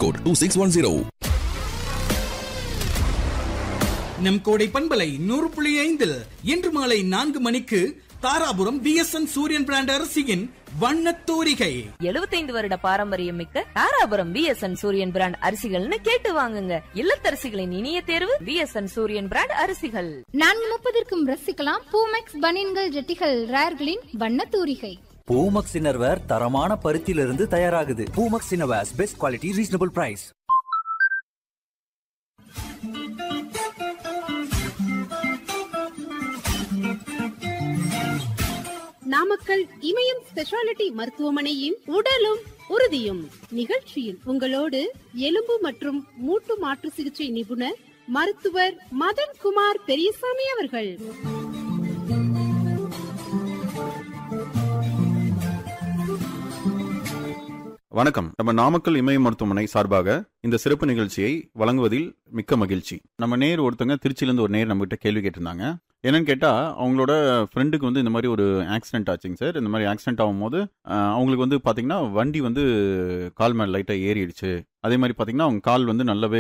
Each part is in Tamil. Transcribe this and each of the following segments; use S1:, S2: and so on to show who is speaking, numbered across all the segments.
S1: pincode two six one zero
S2: நம் கோடை பண்பலை நூறு புள்ளி ஐந்தில் இன்று மாலை நான்கு மணிக்கு தாராபுரம் பிஎஸ்என் சூரியன் பிராண்ட் அரிசியின் வண்ணத் தூரிகை
S3: 75 வருட பாரம்பரியம் மிக்க தாராபுரம் பிஎஸ்என் சூரியன் பிராண்ட் அரிசிகள்னு கேட்டு வாங்குங்க இல்லத்தரசிகளின் இனிய தேர்வு பிஎஸ்என் சூரியன் பிராண்ட் அரிசிகள்
S4: நான்கு முப்பதற்கும் ரசிக்கலாம் பூமெக்ஸ் பனியன்கள் ஜெட்டிகள் ரேர்களின் வண்ண தூரிகை
S5: பூமக்ஸ் இன்னர்வேர் தரமான பருத்தியிலிருந்து தயாராகுது Poomex innerwears best quality reasonable price
S6: Namakkal Imayam speciality மருத்துவமனையின் உடலும் உறுதியும் நிகழ்ச்சியில் உங்களோடு எலும்பு மற்றும் மூட்டு மாற்று சிகிச்சை நிபுணர் மருத்துவர் மதன் குமார் பெரியசாமி அவர்கள்
S7: வணக்கம் நம்ம நாமக்கல் இமய மருத்துவமனை சார்பாக இந்த சிறப்பு நிகழ்ச்சியை வழங்குவதில் மிக்க மகிழ்ச்சி நம்ம நேர் ஒருத்தங்க திருச்சியிலேருந்து ஒரு நேர் நம்மகிட்ட கேள்வி கேட்டிருந்தாங்க என்னன்னு கேட்டால் அவங்களோட ஃப்ரெண்டுக்கு வந்து இந்த மாதிரி ஒரு ஆக்சிடென்ட் ஆச்சுங்க சார் இந்த மாதிரி ஆக்சிடென்ட் ஆகும்போது அஹ், அவங்களுக்கு வந்து பார்த்தீங்கன்னா வண்டி வந்து கால் மேலே லைட்டாக ஏறிடுச்சு அதே மாதிரி பார்த்தீங்கன்னா அவங்க கால் வந்து நல்லாவே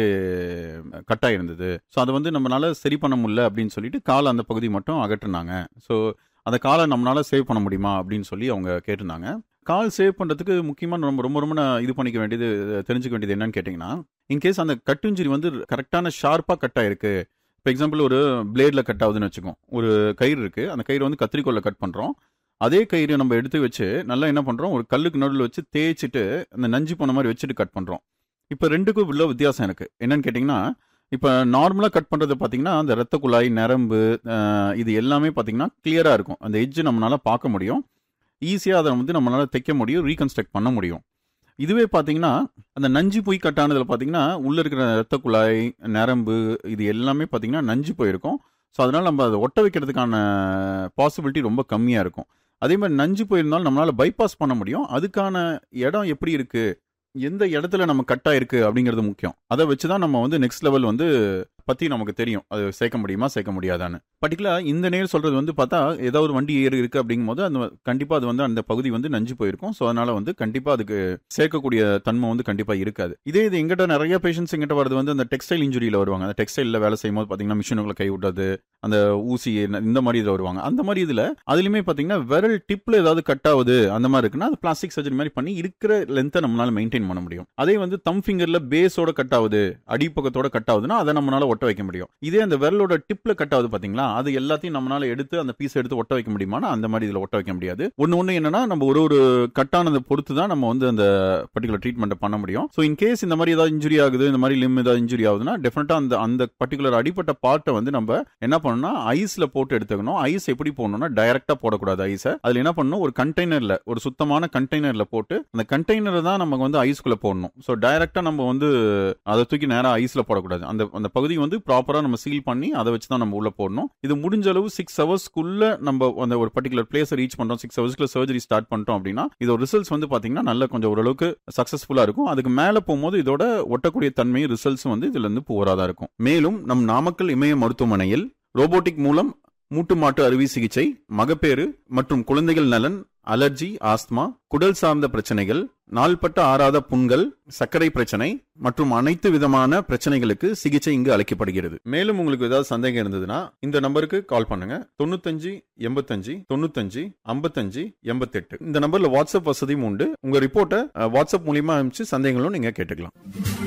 S7: கட் ஆயிருந்தது ஸோ அதை வந்து நம்மளால சரி பண்ண முடியல அப்படின்னு சொல்லிட்டு கால் அந்த பகுதி மட்டும் அகற்றுனாங்க ஸோ அந்த காலை நம்மளால சேவ் பண்ண முடியுமா அப்படின்னு சொல்லி அவங்க கேட்டிருந்தாங்க கால் சேவ் பண்ணுறதுக்கு முக்கியமாக ரொம்ப ரொம்ப ரொம்ப நான் இது பண்ணிக்க வேண்டியது தெரிஞ்சுக்க வேண்டியது என்னன்னு கேட்டிங்கன்னா இன்கேஸ் அந்த கட்டுஞ்சிரி வந்து கரெக்டான ஷார்ப்பாக கட் ஆயிருக்கு இப்போ எக்ஸாம்பிள் ஒரு பிளேடில் கட் ஆகுதுன்னு வச்சுக்கோம் ஒரு கயிறு இருக்குது அந்த கயிறு வந்து கத்திரிக்கோல்ல கட் பண்ணுறோம் அதே கயிறு நம்ம எடுத்து வச்சு நல்லா என்ன பண்ணுறோம் ஒரு கல்லுக்கு நடுவில் வச்சு தேய்ச்சிட்டு அந்த நஞ்சு போன மாதிரி வச்சுட்டு கட் பண்ணுறோம் இப்போ ரெண்டுக்கும் உள்ள வித்தியாசம் இருக்குது என்னன்னு கேட்டிங்கன்னா இப்போ நார்மலாக கட் பண்ணுறது பார்த்தீங்கன்னா அந்த ரத்த குழாய் நரம்பு அஹ், இது எல்லாமே பார்த்தீங்கன்னா கிளியராக இருக்கும் அந்த எட்ஜ் நம்மளால பார்க்க முடியும் ஈஸியாக அதை வந்து நம்மளால தைக்க முடியும் ரீகன்ஸ்ட்ரக்ட் பண்ண முடியும் இதுவே பார்த்தீங்கன்னா அந்த நஞ்சு போய் கட் ஆனதில் பார்த்தீங்கன்னா உள்ளே இருக்கிற ரத்த குழாய் நரம்பு இது எல்லாமே பார்த்தீங்கன்னா நஞ்சு போயிருக்கும் ஸோ அதனால் நம்ம அதை ஒட்ட வைக்கிறதுக்கான பாசிபிலிட்டி ரொம்ப கம்மியாக இருக்கும் அதே மாதிரி நஞ்சு போயிருந்தாலும் நம்மளால் பைபாஸ் பண்ண முடியும் அதுக்கான இடம் எப்படி இருக்குது எந்த இடத்துல நம்ம கட் ஆயிருக்கு அப்படிங்கிறது முக்கியம் அதை வச்சு தான் நம்ம வந்து நெக்ஸ்ட் லெவல் வந்து பற்றி நமக்கு தெரியும் அது சேர்க்க முடியுமா சேர்க்க முடியாதான்னு பர்டிகுலராக இந்த நேர் சொல்கிறது வந்து பார்த்தா ஏதாவது ஒரு வண்டி ஏறு இருக்குது அப்படிங்கும்போது அந்த கண்டிப்பாக அது வந்து அந்த பகுதி வந்து நஞ்சு போயிருக்கும் ஸோ அதனால் வந்து கண்டிப்பாக அதுக்கு சேர்க்கக்கூடிய தன்மை வந்து கண்டிப்பாக இருக்காது இதே இது எங்கிட்ட நிறைய பேஷண்ட்ஸ் எங்கிட்ட வரது வந்து அந்த டெக்ஸ்டைல் இன்ஜுரியில் வருவாங்க அந்த டெக்ஸ்டைலில் வேலை செய்யும் போது பார்த்தீங்கன்னா மிஷினுங்களை கை விடுறது அந்த ஊசி இந்த மாதிரி இதில் வருவாங்க அந்த மாதிரி இதில் அதுலேயுமே பார்த்தீங்கன்னா விரல் டிப்பில் ஏதாவது கட் ஆகுது அந்த மாதிரி இருக்குன்னா அது பிளாஸ்டிக் சர்ஜரி மாதிரி பண்ணி இருக்கிற லென்த்தை நம்மளால மெயின்டைன் பண்ண முடியும் அதே வந்து தம் ஃபிங்கரில் பேஸோட கட் ஆகுது அடிப்பக்கத்தோட கட் ஆகுதுன்னா அதை நம்மளால ஒட்ட வைக்க முடியும் இதே அந்த விரலோட டிப்ல கட் ஆகுது பாத்தீங்களா அது எல்லாத்தையும் நம்மளால எடுத்து அந்த பீஸ் எடுத்து ஒட்ட வைக்க முடியுமானா அந்த மாதிரி இதுல ஒட்ட வைக்க முடியாது ஒன்னு ஒண்ணு என்னன்னா நம்ம ஒரு ஒரு கட்டானதை பொறுத்து தான் நம்ம வந்து அந்த பர்டிகுலர் ட்ரீட்மெண்ட் பண்ண முடியும் ஸோ இன் கேஸ் இந்த மாதிரி ஏதாவது இன்ஜுரி ஆகுது இந்த மாதிரி லிம் ஏதாவது இன்ஜுரி ஆகுதுன்னா டெஃபினட்டா அந்த அந்த பர்டிகுலர் அடிப்பட்ட பார்ட்டை வந்து நம்ம என்ன பண்ணணும்னா ஐஸ்ல போட்டு எடுத்துக்கணும் ஐஸ் எப்படி போடணும்னா டைரக்டா போடக்கூடாது ஐஸை அதுல என்ன பண்ணணும் ஒரு கண்டெய்னர்ல ஒரு சுத்தமான கண்டெய்னர்ல போட்டு அந்த கண்டெய்னரை தான் நமக்கு வந்து ஐஸ்குள்ள போடணும் ஸோ டைரக்டா நம்ம வந்து அதை தூக்கி நேரா ஐஸ்ல போடக்கூடாது அந்த அந்த பகுதி வந்து ப்ராப்பரா நம்ம சீல் பண்ணி அதை வச்சு தான் நம்ம உள்ள போடணும் இது முடிஞ்ச அளவு சிக்ஸ் ஹவர்ஸ்க்குள்ள நம்ம அந்த ஒரு பர்டிகுலர் பிளேஸ் ரீச் பண்றோம் சிக்ஸ் ஹவர்ஸ்க்குள்ள சர்ஜரி ஸ்டார்ட் பண்ணிட்டோம் அப்படின்னா இதோட ரிசல்ட்ஸ் வந்து பாத்தீங்கன்னா நல்ல கொஞ்சம் ஓரளவுக்கு சக்சஸ்ஃபுல்லா இருக்கும் அதுக்கு மேல போகும்போது இதோட ஒட்டக்கூடிய தன்மையும் ரிசல்ட்ஸும் வந்து இதுல இருந்து புவரா தான் இருக்கும் மேலும் நம் நாமக்கல் இமய மருத்துவமனையில் ரோபோட்டிக் மூலம் மூட்டு மாட்டு அறுவை சிகிச்சை மகப்பேறு மற்றும் குழந்தைகள் நலன் அலர்ஜி ஆஸ்துமா குடல் சார்ந்த பிரச்சனைகள் நாள்பட்ட ஆறாத புண்கள் சர்க்கரை பிரச்சனை மற்றும் அனைத்து விதமான பிரச்சனைகளுக்கு சிகிச்சை இங்கு அளிக்கப்படுகிறது மேலும் உங்களுக்கு ஏதாவது சந்தேகம் இருந்ததுன்னா இந்த நம்பருக்கு கால் பண்ணுங்க தொண்ணூத்தஞ்சு எண்பத்தஞ்சு தொண்ணூத்தஞ்சு ஐம்பத்தஞ்சு எண்பத்தெட்டு இந்த நம்பர்ல வாட்ஸ்அப் வசதியும் உண்டு உங்க ரிப்போர்ட்டை அஹ், வாட்ஸ்அப் மூலியமா அனுப்பிச்சு சந்தேகங்களும் நீங்க கேட்டுக்கலாம்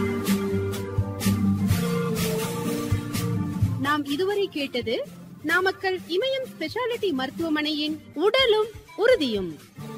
S6: நாம் இதுவரை கேட்டது நாமக்கல் இமயம் ஸ்பெஷாலிட்டி மருத்துவமனையின் உடலும் உறுதியும்